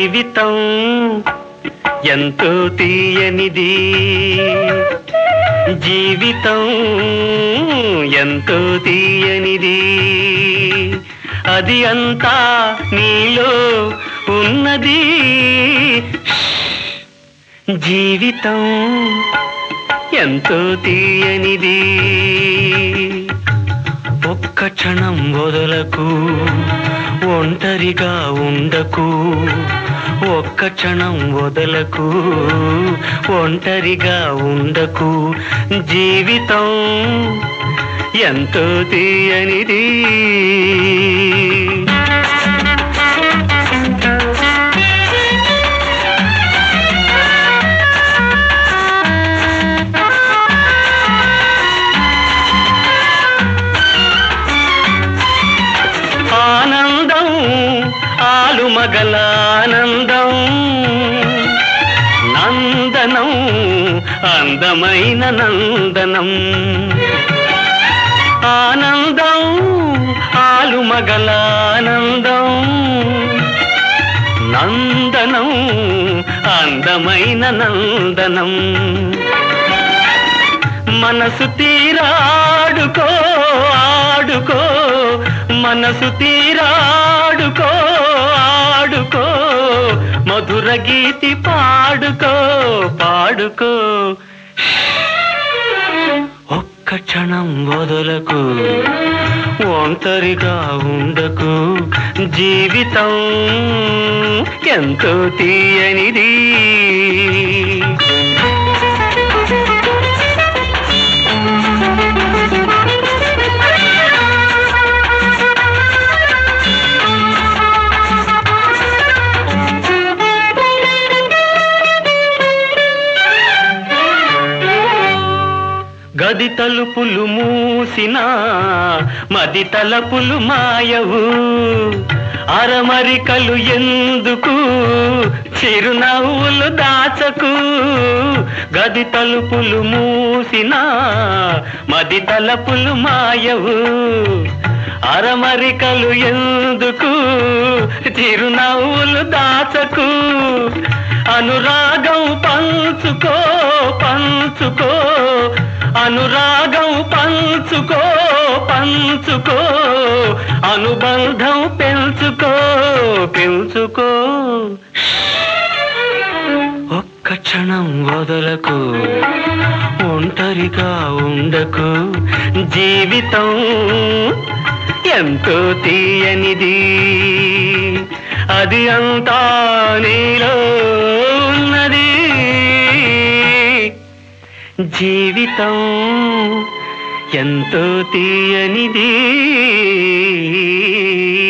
జీవితం ఎంతో తీయనిది జీవితం ఎంతో తీయనిది అది అంతా నీలో ఉన్నది జీవితం ఎంతో తీయనిది ఒక్క క్షణం వదలకు ఒంటరిగా ఉండకు ఒక్క క్షణం వదలకు ఒంటరిగా ఉండకు జీవితం ఎంతో తీయనిది ఆనందం ఆలుమగల ఆనందం నందనం అందమైన నందనం ఆనందం ఆలుమగల ఆనందం నందనం అందమైన నందనం మనసు తీరాడుకో ఆడుకో మనసు తీరాడుకో ఆడుకో మధుర గీతి పాడుకో పాడుకో ఒక్క క్షణం వదలకు ఒంటరిగా ఉండకు జీవితం ఎంతో తీయనిది గది తలుపులు మూసిన మది తలపులు మాయవు అరమరికలు ఎందుకు చిరునవ్వులు దాచకు గది తలుపులు మూసిన మది తలపులు మాయవు అరమరికలు ఎందుకు చిరునవ్వులు దాచకు అనురాగం పంచుకో పంచుకో అనురాగం పంచుకో పంచుకో అనుబంధం పెంచుకో పెంచుకో ఒక్క క్షణం వదలకు ఒంటరిగా ఉండకు జీవితం ఎంతో తీయనిది అది అంతా నీలో ఉన్నది జీవితం ఎంతో తీయనిది